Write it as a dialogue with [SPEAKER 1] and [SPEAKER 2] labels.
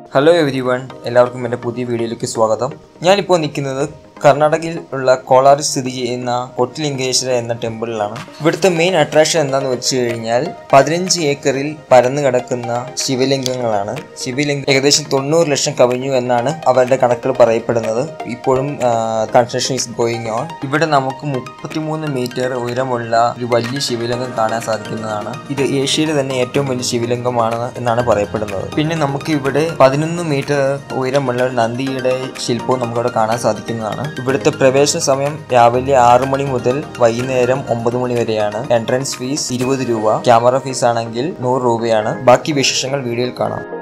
[SPEAKER 1] hello every one എല്ലാവർക്കും എൻ്റെ പുതിയ വീഡിയോയിലേക്ക് സ്വാഗതം ഞാനിപ്പോൾ നിൽക്കുന്നത് കർണാടകയിൽ ഉള്ള കോളാറിൽ സ്ഥിതി ചെയ്യുന്ന കൊട്ടിലിംഗേശ്വര എന്ന ടെമ്പിളിലാണ് ഇവിടുത്തെ മെയിൻ അട്രാക്ഷൻ എന്താണെന്ന് വെച്ച് കഴിഞ്ഞാൽ പതിനഞ്ച് ഏക്കറിൽ പരന്നു കിടക്കുന്ന ശിവലിംഗങ്ങളാണ് ശിവലിംഗം ഏകദേശം തൊണ്ണൂറ് ലക്ഷം കവിഞ്ഞു എന്നാണ് അവരുടെ കണക്കുകൾ പറയപ്പെടുന്നത് ഇപ്പോഴും കൺസ്ട്രക്ഷൻ ഈസ് ഗോയിങ് ഓൺ ഇവിടെ നമുക്ക് മുപ്പത്തിമൂന്ന് മീറ്റർ ഉയരമുള്ള ഒരു വലിയ ശിവലിംഗം കാണാൻ സാധിക്കുന്നതാണ് ഇത് ഏഷ്യയിലെ തന്നെ ഏറ്റവും വലിയ ശിവലിംഗമാണ് എന്നാണ് പറയപ്പെടുന്നത് പിന്നെ നമുക്ക് ഇവിടെ പതിനൊന്ന് മീറ്റർ ഉയരമുള്ള ഒരു നന്ദിയുടെ ശില്പവും നമുക്കവിടെ കാണാൻ സാധിക്കുന്നതാണ് ഇവിടുത്തെ പ്രവേശന സമയം രാവിലെ ആറു മണി മുതൽ വൈകുന്നേരം ഒമ്പത് മണി വരെയാണ് എൻട്രൻസ് ഫീസ് ഇരുപത് രൂപ ക്യാമറ ഫീസ് ആണെങ്കിൽ നൂറ് രൂപയാണ് ബാക്കി വിശേഷങ്ങൾ വീഡിയോയിൽ കാണാം